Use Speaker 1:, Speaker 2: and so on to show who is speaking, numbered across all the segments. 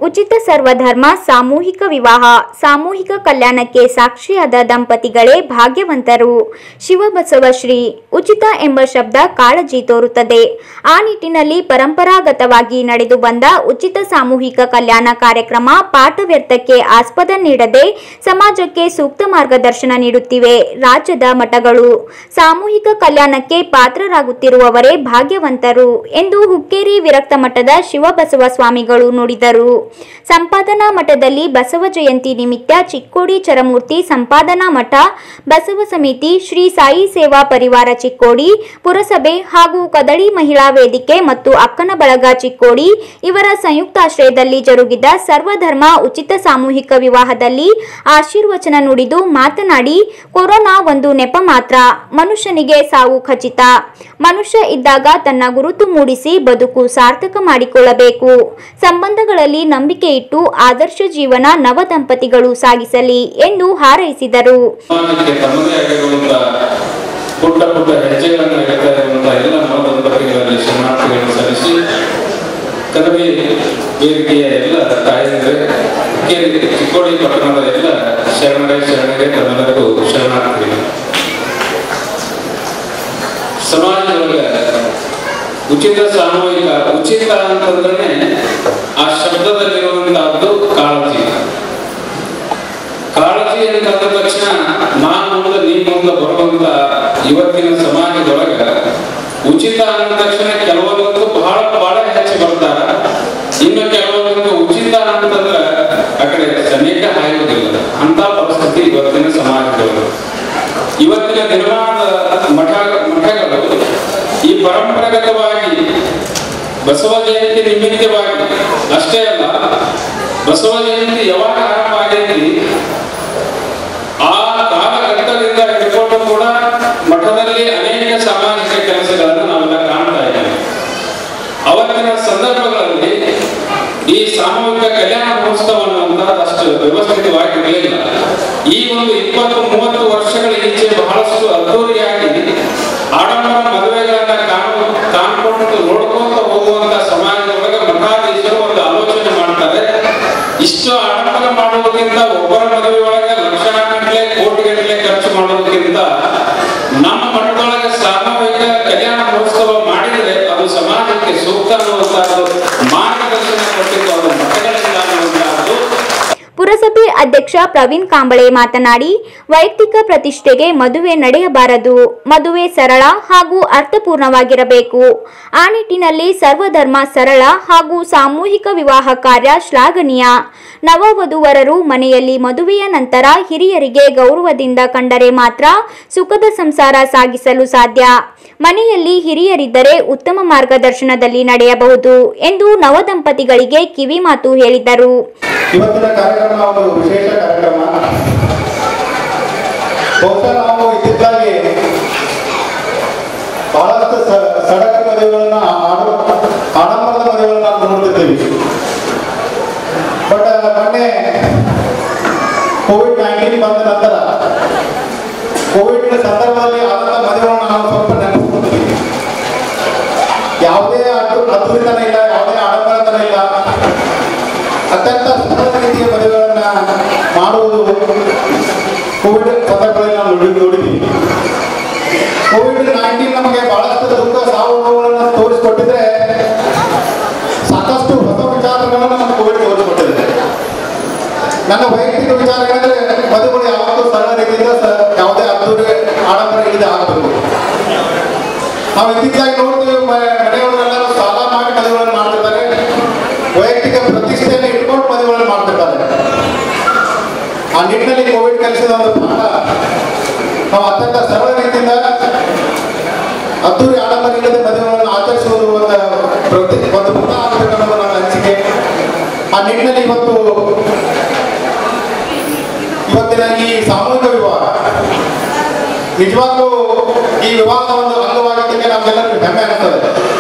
Speaker 1: ಉಚಿತ ಸರ್ವಧರ್ಮ ಸಾಮೂಹಿಕ ವಿವಾಹ ಸಾಮೂಹಿಕ ಕಲ್ಯಾಣಕ್ಕೆ ಸಾಕ್ಷಿಯಾದ ದಂಪತಿಗಳೇ ಭಾಗ್ಯವಂತರು ಶಿವಬಸವ ಶ್ರೀ ಉಚಿತ ಎಂಬ ಶಬ್ದ ಕಾಳಜಿ ತೋರುತ್ತದೆ ಆ ನಿಟ್ಟಿನಲ್ಲಿ ಪರಂಪರಾಗತವಾಗಿ ನಡೆದು ಬಂದ ಉಚಿತ ಸಾಮೂಹಿಕ ಕಲ್ಯಾಣ ಕಾರ್ಯಕ್ರಮ ಪಾಠವ್ಯರ್ಥಕ್ಕೆ ಆಸ್ಪದ ನೀಡದೆ ಸಮಾಜಕ್ಕೆ ಸೂಕ್ತ ಮಾರ್ಗದರ್ಶನ ನೀಡುತ್ತಿವೆ ರಾಜ್ಯದ ಮಠಗಳು ಸಾಮೂಹಿಕ ಕಲ್ಯಾಣಕ್ಕೆ ಪಾತ್ರರಾಗುತ್ತಿರುವವರೇ ಭಾಗ್ಯವಂತರು ಎಂದು ಹುಕ್ಕೇರಿ ವಿರಕ್ತ ಮಠದ ಶಿವಬಸವ ಸ್ವಾಮಿಗಳು ನುಡಿದರು ಸಂಪಾದನಾ ಮಠದಲ್ಲಿ ಬಸವ ಜಯಂತಿ ನಿಮಿತ್ತ ಚಿಕ್ಕೋಡಿ ಚರಮೂರ್ತಿ ಸಂಪಾದನಾ ಮಠ ಬಸವ ಸಮಿತಿ ಶ್ರೀ ಸಾಯಿ ಸೇವಾ ಪರಿವಾರ ಚಿಕ್ಕೋಡಿ ಪುರಸಭೆ ಹಾಗೂ ಕದಳಿ ಮಹಿಳಾ ವೇದಿಕೆ ಮತ್ತು ಅಕ್ಕನ ಬಳಗ ಚಿಕ್ಕೋಡಿ ಇವರ ಸಂಯುಕ್ತಾಶ್ರಯದಲ್ಲಿ ಜರುಗಿದ ಸರ್ವಧರ್ಮ ಉಚಿತ ಸಾಮೂಹಿಕ ವಿವಾಹದಲ್ಲಿ ಆಶೀರ್ವಚನ ನುಡಿದು ಮಾತನಾಡಿ ಕೊರೋನಾ ಒಂದು ನೆಪ ಮಾತ್ರ ಮನುಷ್ಯನಿಗೆ ಸಾವು ಖಚಿತ ಮನುಷ್ಯ ಇದ್ದಾಗ ತನ್ನ ಗುರುತು ಮೂಡಿಸಿ ಬದುಕು ಸಾರ್ಥಕ ಮಾಡಿಕೊಳ್ಳಬೇಕು ಸಂಬಂಧಗಳಲ್ಲಿ ನಂಬಿಕೆ ಇಟ್ಟು ಆದರ್ಶ ಜೀವನ ನವ ದಂಪತಿಗಳು ಸಾಗಿಸಲಿ ಎಂದು ಹಾರೈಸಿದರು
Speaker 2: ಸಮಾಜಕ್ಕೆ ತಮ್ಮದೇ ಆಗಿರುವಂತ ಪುಟ್ಟ ಪುಟ್ಟ ಹೆಜ್ಜೆಗಳನ್ನು ಇಡ್ತಾ ಇರುವಂತಹ ಎಲ್ಲ ನವ ದಂಪತಿಗಳಲ್ಲಿ ಶರಣಾರ್ಥಿಗಳನ್ನು ಸಲ್ಲಿಸಿ ಕದವಿ ವೇದಿಕೆಯ ಎಲ್ಲ ತಾಯಂದ್ರೆ ಹುಕ್ಕೇರಿ ಚಿಕ್ಕೋಡಿ ಪಟ್ಟಣದ ಎಲ್ಲ ಶರಣರೇ ಶರಣರೇ ತಮ್ಮೆಲ್ಲರಿಗೂ ಶರಣಾರ್ಥಿಗಳು ಸಮಾಜದೊಳಗೆ ಉಚಿತ ಸಾಮೂಹಿಕ ಉಚಿತ ಅಂತಂದ್ರೆ ಆ ಶಬ್ದದಲ್ಲಿರುವಂತಹದ್ದು ಕಾಳಜಿ ಕಾಳಜಿ ಅಂತ ಅಂದ ತಕ್ಷಣ ನಾನು ಮುಂದೆ ನೀ ಮುಂದೆ ಬರುವಂತ ಇವತ್ತಿನ ಸಮಾಜದೊಳಗ ಉಚಿತ ಅಂದ ತಕ್ಷಣ ಕೆಲವೊಂದು ಬಹಳ ಬಹಳ ಹೆಚ್ಚು ಬರ್ತಾರ ಇನ್ನು ಕೆಲವೊಂದು ಉಚಿತ ಅಂತಂದ್ರ ಆ ಕಡೆ ಸನೇಕ ಹಾಯುವುದಿಲ್ಲ ಅಂತ ಪರಿಸ್ಥಿತಿ ಇವತ್ತಿನ ಸಮಾಜದೊಳಗೆ ಇವತ್ತಿನ ದಿನಮಾನದ ಮಠ ಮಠಗಳು ಈ ಪರಂಪರಾಗತವಾಗಿ ಬಸವ ಜಯಂತಿ ನಿಮಿತ್ತವಾಗಿ ಅಷ್ಟೇ ಅಲ್ಲ ಬಸವ ಜಯಂತಿ ಯಾವಾಗ ಆರಂಭ ಆಗೈತಿ ಆ ಕಾಲಘಟ್ಟದಿಂದ ಹಿಡ್ಕೊಂಡು ಕೂಡ ಮಠದಲ್ಲಿ ಅನೇಕ ಸಾಮಾಜಿಕ ಕೆಲಸಗಳನ್ನು ನಾವೆಲ್ಲ ಕಾಣ್ತಾ ಇದ್ದೇವೆ ಅವತ್ತಿನ ಸಂದರ್ಭಗಳಲ್ಲಿ ಈ ಸಾಮೂಹಿಕ ಕಲ್ಯಾಣ ಮಹೋತ್ಸವ ಅನ್ನುವಂಥದ್ದು ಅಷ್ಟು ವ್ಯವಸ್ಥಿತವಾಗಿ ಇರಲಿಲ್ಲ ಈ ಒಂದು ಇಪ್ಪತ್ತು ಮೂವತ್ತು ವರ್ಷಗಳ ಈಚೆ ಬಹಳಷ್ಟು ಅದ್ದೂರಿಯಾಗಿ ಆಡಂಬರ ಮದುವೆಗಳನ್ನ ಕಾಣು ಕಾಣ್ಕೊಂಡು ನೋಡ್ಕೊಂತ ಹೋಗುವಂತ ಸಮಾಜದೊಳಗೆ ಮಠಾಧೀಶರು ಒಂದು ಆಲೋಚನೆ ಮಾಡ್ತಾರೆ ಇಷ್ಟು ಆಡಂಬರ ಮಾಡುವುದಕ್ಕಿಂತ ಒಬ್ಬರ ಮದುವೆ ಒಳಗೆ ಲಕ್ಷಗಟ್ಟಲೆ ಕೋಟಿಗಟ್ಟಲೆ ಖರ್ಚು ಮಾಡೋದಕ್ಕಿಂತ ನಮ್ಮ ಮಠದೊಳಗೆ ಸಾಮೂಹಿಕ ಕಲ್ಯಾಣ ಮಹೋತ್ಸವ ಮಾಡಿದರೆ ಅದು ಸಮಾಜಕ್ಕೆ ಸೂಕ್ತ ಅನ್ನುವಂತಹದ್ದು ಮಾರ್ಗದರ್ಶನ ಕೊಟ್ಟಿದ್ದು ಅದು ಮಠಗಳಿಂದ ಅನ್ನುವಂತಹದ್ದು
Speaker 1: ಪುರಸಭೆ ಅಧ್ಯಕ್ಷ ಪ್ರವೀಣ್ ಕಾಂಬಳೆ ಮಾತನಾಡಿ ವೈಯಕ್ತಿಕ ಪ್ರತಿಷ್ಠೆಗೆ ಮದುವೆ ನಡೆಯಬಾರದು ಮದುವೆ ಸರಳ ಹಾಗೂ ಅರ್ಥಪೂರ್ಣವಾಗಿರಬೇಕು ಆ ನಿಟ್ಟಿನಲ್ಲಿ ಸರ್ವಧರ್ಮ ಸರಳ ಹಾಗೂ ಸಾಮೂಹಿಕ ವಿವಾಹ ಕಾರ್ಯ ಶ್ಲಾಘನೀಯ ನವವಧುವರರು ಮನೆಯಲ್ಲಿ ಮದುವೆಯ ನಂತರ ಹಿರಿಯರಿಗೆ ಗೌರವದಿಂದ ಕಂಡರೆ ಮಾತ್ರ ಸುಖದ ಸಂಸಾರ ಸಾಗಿಸಲು ಸಾಧ್ಯ ಮನೆಯಲ್ಲಿ ಹಿರಿಯರಿದ್ದರೆ ಉತ್ತಮ ಮಾರ್ಗದರ್ಶನದಲ್ಲಿ ನಡೆಯಬಹುದು ಎಂದು ನವದಂಪತಿಗಳಿಗೆ ಕಿವಿಮಾತು ಹೇಳಿದರು
Speaker 3: ಇವತ್ತಿನ ಕಾರ್ಯಕ್ರಮ ಒಂದು ವಿಶೇಷ ಕಾರ್ಯಕ್ರಮ ಬಹುಶಃ ನಾವು ಇತ್ತಿದ್ದಾಗಿ ಬಹಳಷ್ಟು ಸ- ಸಡಕ್ ಮದುವೆಗಳನ್ನ ಆಡು ಆಡಂಬರದ ಮದುವೆಗಳನ್ನ ನಾವು ನೋಡ್ತಿರ್ತೀವಿ ಬಟ್ ಮೊನ್ನೆ ಕೋವಿಡ್ ನೈನ್ಟೀನ್ ಬಂದ ನಂತರ ಕೋವಿಡ್ ಸಂದರ್ಭದಲ್ಲಿ ಆದಂತ ಮದುವೆಗಳನ್ನ ನಾವು ಸ್ವಲ್ಪ ನೆನಪಿಸ್ಕೊಳ್ತೀವಿ ಯಾವುದೇ ಅಡ್ಡು ಅದ್ಭುತನ ಇಲ್ಲ ಯಾವುದೇ ಆಡಂಬರತನ ಇಲ್ಲ ಅತ್ಯಂತ ಸುಂದರ ರೀತಿಯ ಮದುವೆಗಳನ್ನ ಮಾಡುವುದು ಕೋವಿಡ್ ಸಂದರ್ಭದಲ್ಲಿ ನಾವು ನೋಡಿ ನೋಡಿದ್ದೀವಿ ಕೋವಿಡ್ ನೈನ್ಟೀನ್ ನಮಗೆ ಬಹಳಷ್ಟು ದುಃಖ ಸಾವು ನೋವುಗಳನ್ನು ತೋರಿಸಿಕೊಟ್ಟಿದ್ರೆ ಸಾಕಷ್ಟು ಹೊಸ ವಿಚಾರಗಳನ್ನು ನಮಗೆ ಕೋವಿಡ್ ತೋರಿಸಿಕೊಟ್ಟಿದೆ ನನ್ನ ವೈಯಕ್ತಿಕ ವಿಚಾರಗಳಂದ್ರೆ ಮದುವೆಗಳು ಯಾವತ್ತೂ ಸರಳ ರೀತಿಯಿಂದ ಸ- ಯಾವುದೇ ಅದ್ದೂರಿ ಆಡಂಬರ ಇಲ್ಲದೆ ಆಗಬೇಕು ನಾವು ಇತ್ತೀಚೆಗೆ ನೋಡ್ತೀವಿ ಮ- ಮನೆಯವರೆಲ್ಲರೂ ಸಾಲ ಮಾಡಿ ಮದುವೆಗಳನ್ನು ಮಾಡ್ತಿರ್ತಾರೆ ವೈಯಕ್ತಿಕ ಪ್ರತಿಷ್ಠೆಯನ್ನು ಇಟ್ಕೊಂಡು ಮದುವೆಗಳನ್ನು ಮಾಡ್ತಿರ್ತಾರೆ ಆ ನಿಟ್ಟಿನಲ್ಲಿ ಕೋವಿಡ್ ಕಲಿಸಿದ ಒಂದು ಪಾಠ ನಾವು ಅತ್ಯಂತ ಸರಳ ರೀತಿಯಿಂದ ಅದ್ದೂರಿ ಆಡಂಬರ ಇಲ್ಲದೆ ಮದುವೆಗಳನ್ನು ಆಚರಿಸುವುದು ಒಂದು ಪ್ರತಿ ಒಂದು ಮುಖ ಆಗಬೇಕು ಅನ್ನೋದು ನನ್ನ ಅನಿಸಿಕೆ ಆ ನಿಟ್ಟಿನಲ್ಲಿ ಇವತ್ತು ಇವತ್ತಿನ ಈ ಸಾಮೂಹಿಕ ವಿವಾಹ ನಿಜವಾಗ್ಲೂ ಈ ವಿವಾಹದ ಒಂದು ಅಂಗವಾಗೋದಕ್ಕೆ ನಮ್ಗೆಲ್ಲರಿಗೂ ಹೆಮ್ಮೆ ಅನಿಸ್ತದೆ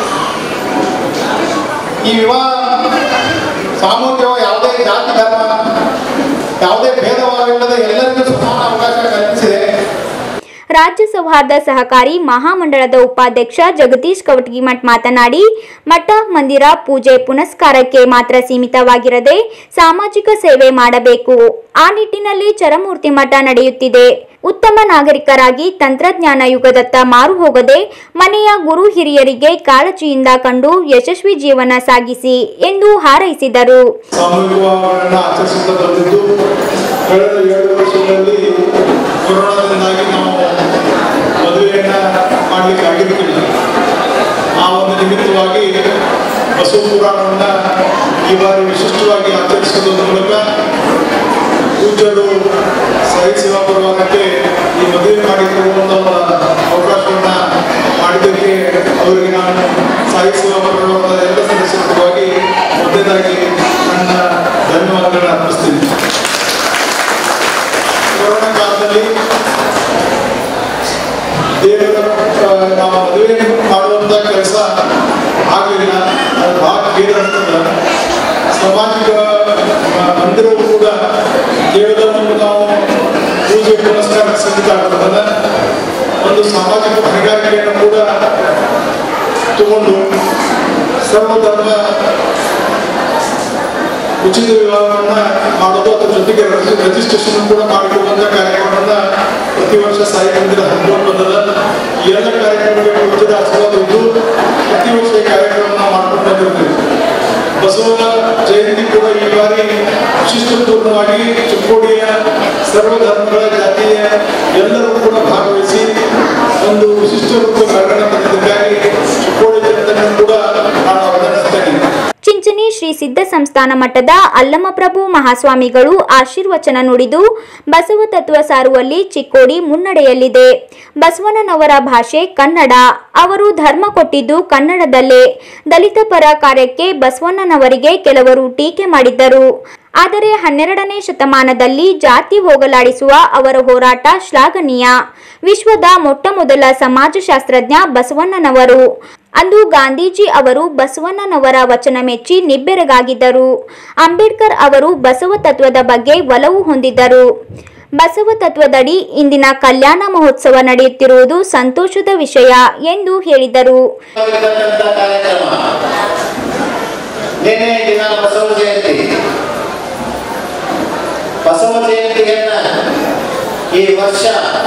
Speaker 3: ಈ ವಿವಾಹ ಸಾಮೂಹಿಕ ವಿವಾಹ ಯಾವುದೇ ಜಾತಿ ಧರ್ಮ ಯಾವುದೇ ಭೇದಭಾವವಿಲ್ಲದೆ ಎಲ್ಲರಿಗೂ ಸಮಾನ ಅವಕಾಶ ಕಲ್ಪಿಸಿದೆ
Speaker 1: ರಾಜ್ಯ ಸೌಹಾರ್ದ ಸಹಕಾರಿ ಮಹಾಮಂಡಳದ ಉಪಾಧ್ಯಕ್ಷ ಜಗದೀಶ್ ಕವಟಗಿಮಠ್ ಮಾತನಾಡಿ ಮಠ ಮಂದಿರ ಪೂಜೆ ಪುನಸ್ಕಾರಕ್ಕೆ ಮಾತ್ರ ಸೀಮಿತವಾಗಿರದೆ ಸಾಮಾಜಿಕ ಸೇವೆ ಮಾಡಬೇಕು ಆ ನಿಟ್ಟಿನಲ್ಲಿ ಚರಮೂರ್ತಿ ಮಠ ನಡೆಯುತ್ತಿದೆ ಉತ್ತಮ ನಾಗರಿಕರಾಗಿ ತಂತ್ರಜ್ಞಾನ ಯುಗದತ್ತ ಮಾರು ಹೋಗದೆ ಮನೆಯ ಗುರು ಹಿರಿಯರಿಗೆ ಕಾಳಜಿಯಿಂದ ಕಂಡು ಯಶಸ್ವಿ ಜೀವನ ಸಾಗಿಸಿ ಎಂದು ಹಾರೈಸಿದರು
Speaker 4: ಸಾಮೂಹಿಕ ವಿವಾಹಗಳನ್ನು ಆಚರಿಸುತ್ತಾ ಬಂದಿದ್ದು ಕಳೆದ ಎರಡು ವರ್ಷಗಳಲ್ಲಿ ಕೊರೋನಾದಿಂದಾಗಿ ನಾವು ಮದುವೆಯನ್ನ ಮಾಡಲಿಕ್ಕೆ ಆಗಿರಲಿಲ್ಲ ಆ ಒಂದು ನಿಮಿತ್ತವಾಗಿ ಬಸವ ಪುರಾಣವನ್ನು ಈ ಬಾರಿ ವಿಶಿಷ್ಟವಾಗಿ ಆಚರಿಸುವುದರ ಮೂಲಕ ಪೂಜ್ಯರು ಸಾಯಿ ಸೇವಾ ಪರವಾನಕ್ಕೆ ಈ ಮದುವೆ ಮಾಡಿಕೊಳ್ಳುವಂಥ ಅವಕಾಶವನ್ನು ಮಾಡಿದ್ದಕ್ಕೆ ಅವರಿಗೆ ನಾನು ಸಾಯಿ ಸೇವಾ ಪರವಾನದ ಎಲ್ಲ ಸದಸ್ಯರ ಪರವಾಗಿ ಮೊದಲನೇದಾಗಿ ನನ್ನ ಧನ್ಯವಾದಗಳನ್ನು ಅರ್ಪಿಸ್ತೀನಿ ಕೊರೋನಾ ಕಾಲದಲ್ಲಿ ದೇವರ ಆ, ನಾವು ಮದುವೆ ಮಾಡುವಂಥ ಕೆಲಸ ಆಗಲಿಲ್ಲ ಅದು ಭಾಳ ಕೇಂದ್ರ ಅಂತಂದ್ರೆ ಸಾಮಾಜಿಕ ಆ, ಮಂದಿರವು ಕೂಡ ಕೇವಲ ಒಂದು ನಾವು ಪೂಜೆ ಪುನಸ್ಕಾರ ಸೀಮಿತ ಆಗ್ತದಲ್ಲ ಒಂದು ಸಾಮಾಜಿಕ ಹೊಣೆಗಾರಿಕೆಯನ್ನು ಕೂಡ ತಗೊಂಡು ಸರ್ವಧರ್ಮ ಉಚಿತ ವಿವಾಹವನ್ನ ಮಾಡೋದು ಅದ್ರ ಜೊತೆಗೆ ರಿಜಿ- ರಿಜಿಸ್ಟ್ರೇಷನ್ ಕೂಡ ಮಾಡಿಕೊಳ್ಳುವಂತ ಕಾರ್ಯಕ್ರಮವನ್ನ ಪ್ರತಿ ವರ್ಷ ಸಾಯಿ ಮಂದಿರ ಹಮ್ಮಿಕೊಂಡು ಬಂದದ ಈ ಎಲ್ಲ ಕಾರ್ಯಕ್ರಮಗಳಿಗೆ ಪೂಜ್ಯರ ಆಶೀರ್ವಾದ ಇದ್ದು ಪ್ರತಿ ವರ್ಷ ಈ ಕಾರ್ಯಕ್ರಮವನ್ನ ಮಾಡ್ಕೊಂಡು ಬಂದಿರ್ತೀವಿ ಬಸವ ಜಯಂತಿ ಕೂಡ ಈ ಬಾರಿ ವಿಶಿಷ್ಟಪೂರ್ಣವಾಗಿ ಚಿಕ್ಕೋಡಿಯ ಸರ್ವಧರ್ಮಗಳ ಜಾತಿಯ ಎಲ್ಲರೂ ಕೂಡ ಭಾಗವಹಿಸಿ ಒಂದು ವಿಶಿಷ್ಟ ರೂಪ ಮೆರವಣಿಗೆ ತಂದಿದ್ದಕ್ಕಾಗಿ ಚಿಕ್ಕೋಡಿ ಜನತೆಯನ್ನು ಕೂಡ ನಾನು ಅಭಿನಂದಿಸ್ತೇನೆ
Speaker 1: ಚಿಂಚಣಿ ಶ್ರೀ ಸಿದ್ಧ ಸಂಸ್ಥಾನ ಮಠದ ಅಲ್ಲಮಪ್ರಭು ಮಹಾಸ್ವಾಮಿಗಳು ಆಶೀರ್ವಚನ ನುಡಿದು ಬಸವ ತತ್ವ ಸಾರುವಲ್ಲಿ ಚಿಕ್ಕೋಡಿ ಮುನ್ನಡೆಯಲ್ಲಿದೆ ಬಸವಣ್ಣನವರ ಭಾಷೆ ಕನ್ನಡ ಅವರು ಧರ್ಮ ಕೊಟ್ಟಿದ್ದು ಕನ್ನಡದಲ್ಲೇ ದಲಿತ ಪರ ಕಾರ್ಯಕ್ಕೆ ಬಸವಣ್ಣನವರಿಗೆ ಕೆಲವರು ಟೀಕೆ ಮಾಡಿದ್ದರು ಆದರೆ ಹನ್ನೆರಡನೇ ಶತಮಾನದಲ್ಲಿ ಜಾತಿ ಹೋಗಲಾಡಿಸುವ ಅವರ ಹೋರಾಟ ಶ್ಲಾಘನೀಯ ವಿಶ್ವದ ಮೊಟ್ಟಮೊದಲ ಸಮಾಜಶಾಸ್ತ್ರಜ್ಞ ಬಸವಣ್ಣನವರು ಅಂದು ಗಾಂಧೀಜಿ ಅವರು ಬಸವಣ್ಣನವರ ವಚನ ಮೆಚ್ಚಿ ನಿಬ್ಬೆರಗಾಗಿದ್ದರು ಅಂಬೇಡ್ಕರ್ ಅವರು ಬಸವ ತತ್ವದ ಬಗ್ಗೆ ಒಲವು ಹೊಂದಿದ್ದರು ಬಸವ ತತ್ವದಡಿ ಇಂದಿನ ಕಲ್ಯಾಣ ಮಹೋತ್ಸವ ನಡೆಯುತ್ತಿರುವುದು ಸಂತೋಷದ ವಿಷಯ ಎಂದು ಹೇಳಿದರು
Speaker 5: ಆಗಿರ್ತಕ್ಕಂಥ ಕಾರ್ಯಕ್ರಮ ನಿನ್ನೆ ದಿನ ಬಸವ ಜಯಂತಿ ಬಸವ ಜಯಂತಿಯನ್ನ ಈ ವರ್ಷ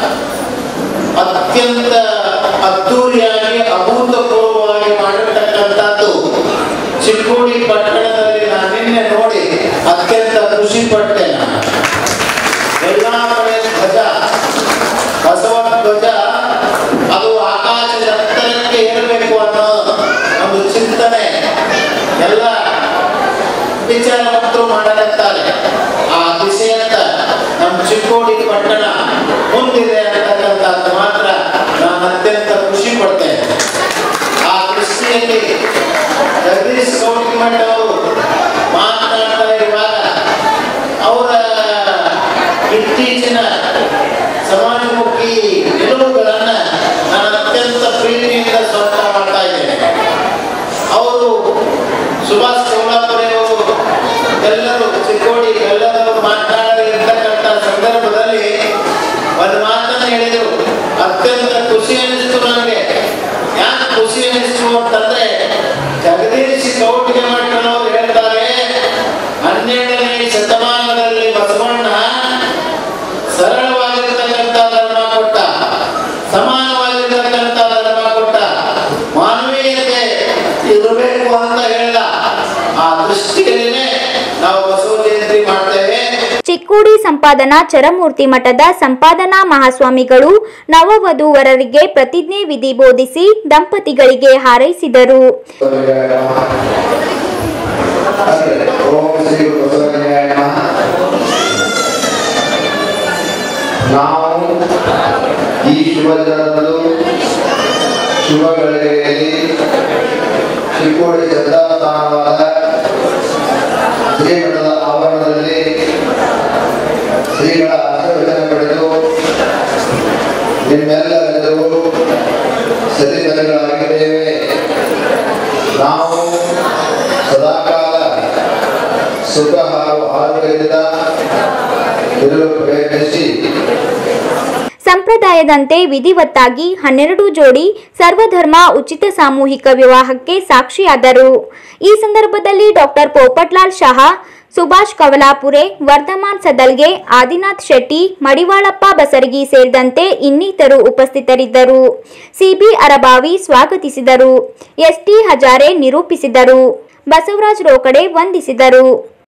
Speaker 5: ಅತ್ಯಂತ ಅದ್ದೂರಿಯಾಗಿ ಅಭೂತಪೂರ್ವವಾಗಿ ಮಾಡಿರ್ತಕ್ಕಂಥದ್ದು ಚಿಕ್ಕೋಡಿ ಪಟ್ಟಣದಲ್ಲಿ ನಾನು ನಿನ್ನೆ ನೋಡಿ ಅತ್ಯಂತ ಖುಷಿ ಪಟ್ಟೆ ನಾನು ಎಲ್ಲ ಕಡೆ ಧ್ವಜ ಬಸವ ಧ್ವಜ ಅದು ಆಕಾಶದ ಎತ್ತರಕ್ಕೆ ಏರಬೇಕು ಅನ್ನೋ ಒಂದು ಚಿಂತನೆ ಎಲ್ಲ ವಿಚಾರವಂತರು ಮಾಡಲಿದ್ದಾರೆ ಆ ದಿಸೆಯತ್ತ ನಮ್ಮ ಚಿಕ್ಕೋಡಿ ಪಟ್ಟಣ ಮುಂದಿದೆ ಅಂತಕ್ಕಂಥದ್ದು ಮಾತ್ರ ನಾನು ಅತ್ಯಂತ ಖುಷಿ ಪಡ್ತೇನೆ ಆ ದೃಷ್ಟಿಯಲ್ಲಿ ಜಗದೀಶ್ ಗೌಡಿಮಠ ಅವರು ಮಾತನಾಡ್ತಾ ಇರುವಾಗ ಅವರ ಇತ್ತೀಚಿನ ಸಮಾಜಮುಖಿ ನಿಲುವುಗಳನ್ನ ನಾನು ಅತ್ಯಂತ ಪ್ರೀತಿಯಿಂದ ಸ್ವಂತ ಮಾಡ್ತಾ ಇದ್ದೇನೆ ಅವರು ಸುಭಾಷ್ ಚೌಲಾಪುರಿ ಅವರು ಎಲ್ಲರೂ ಚಿಕ್ಕೋಡಿ ಎಲ್ಲರೂ ಮಾತನಾಡಿರ್ತಕ್ಕಂಥ ಸಂದರ್ಭದಲ್ಲಿ ಒಂದು ಮಾತನ್ನು ಹೇಳಿದರು ಅತ್ಯಂತ ಖುಷಿ ಅನಿಸ್ತು ನನಗೆ ಯಾಕೆ ಖುಷಿ ಅನಿಸ್ತು ಅಂತಂದ್ರೆ ಜಗದೀಶ್ ಕೌಟಿಗೆ ಮಠನವರು ಹೇಳ್ತಾರೆ ಹನ್ನೆರಡನೇ ಶತಮಾನದಲ್ಲಿ ಬಸವಣ್ಣ ಸರಳವಾಗಿರ್ತಕ್ಕಂಥ ಧರ್ಮ ಕೊಟ್ಟ ಸಮಾನವಾಗಿರ್ತಕ್ಕಂಥ ಧರ್ಮ ಕೊಟ್ಟ ಮಾನವೀಯತೆ ಇರಬೇಕು ಅಂತ ಹೇಳಿದ ಆ ದೃಷ್ಟಿಯಲ್ಲಿನೇ ನಾವು ಬಸವ ಜಯಂತಿ ಮಾಡ್ತೇವೆ
Speaker 1: ಚಿಕ್ಕೋಡಿ ಸಂಪಾದನಾ ಚರಮೂರ್ತಿ ಮಠದ ಸಂಪಾದನಾ ಮಹಾಸ್ವಾಮಿಗಳು ನವವಧೂವರರಿಗೆ ಪ್ರತಿಜ್ಞೆ ವಿಧಿ ಬೋಧಿಸಿ ದಂಪತಿಗಳಿಗೆ ಹಾರೈಸಿದರು
Speaker 6: ಓಂ ಶ್ರೀ ಬಸವಲಿಂಗಾಯ ನಮಃ ನಾವು ಈ ಶುಭ ದಿನದಂದು ಶುಭ ಗಳಿಗೆಯಲ್ಲಿ ಚಿಕ್ಕೋಡಿ ಶ್ರದ್ಧಾಸ್ಥಾನವಾದ ಶ್ರೀಮಠದ ಆವರಣದಲ್ಲಿ ಶ್ರೀಗಳ ಆಶೀರ್ವಚನ ಪಡೆದು ನಿಮ್ಮೆಲ್ಲರೆಲ್ಲರೂ ಸತಿಪತಿಗಳಾಗಿದ್ದೇವೆ ನಾವು ಸದಾಕಾಲ ಸುಖ ಹಾಗೂ ಆರೋಗ್ಯದಿಂದ ಇರಲು ಪ್ರಯತ್ನಿಸಿ
Speaker 1: ಸಂಪ್ರದಾಯದಂತೆ ವಿಧಿವತ್ತಾಗಿ ಹನ್ನೆರಡು ಜೋಡಿ ಸರ್ವಧರ್ಮ ಉಚಿತ ಸಾಮೂಹಿಕ ವಿವಾಹಕ್ಕೆ ಸಾಕ್ಷಿಯಾದರು ಈ ಸಂದರ್ಭದಲ್ಲಿ ಡಾಕ್ಟರ್ ಪೋಪಟ್ಲಾಲ್ ಶಹಾ ಸುಭಾಷ್ ಕವಲಾಪುರೆ ವರ್ಧಮಾನ್ ಸದಲ್ಗೆ ಆದಿನಾಥ್ ಶೆಟ್ಟಿ ಮಡಿವಾಳಪ್ಪ ಬಸರಗಿ ಸೇರಿದಂತೆ ಇನ್ನಿತರು ಉಪಸ್ಥಿತರಿದ್ದರು ಸಿಬಿ ಅರಬಾವಿ ಸ್ವಾಗತಿಸಿದರು ಎಸ್ಟಿ ಹಜಾರೆ ನಿರೂಪಿಸಿದರು ಬಸವರಾಜ್ ರೋಕಡೆ ವಂದಿಸಿದರು